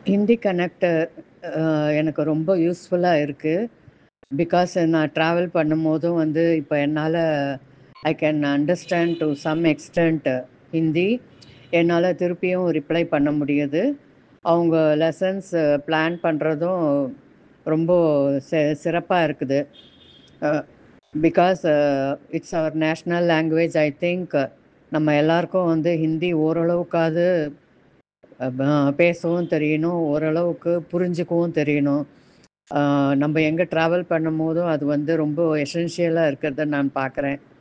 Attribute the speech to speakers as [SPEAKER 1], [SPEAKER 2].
[SPEAKER 1] Hindi connect எனக்கு ரொம்ப யூஸ்ஃபுல்லாக இருக்குது பிகாஸ் நான் ட்ராவல் பண்ணும்போதும் வந்து இப்போ என்னால் I can understand to some extent Hindi என்னால் திருப்பியும் ரிப்ளை பண்ண முடியுது அவங்க லெசன்ஸ் பிளான் பண்ணுறதும் ரொம்ப சி சிறப்பாக இருக்குது because it's our national language I think நம்ம எல்லாருக்கும் வந்து ஹிந்தி ஓரளவுக்காவது பேசவும் தெரியணும் ஓரளவுக்கு புரிஞ்சுக்கவும் தெரியணும் நம்ம எங்கே ட்ராவல் பண்ணும் போதும் அது வந்து ரொம்ப எசென்ஷியலாக இருக்கிறத நான் பார்க்குறேன்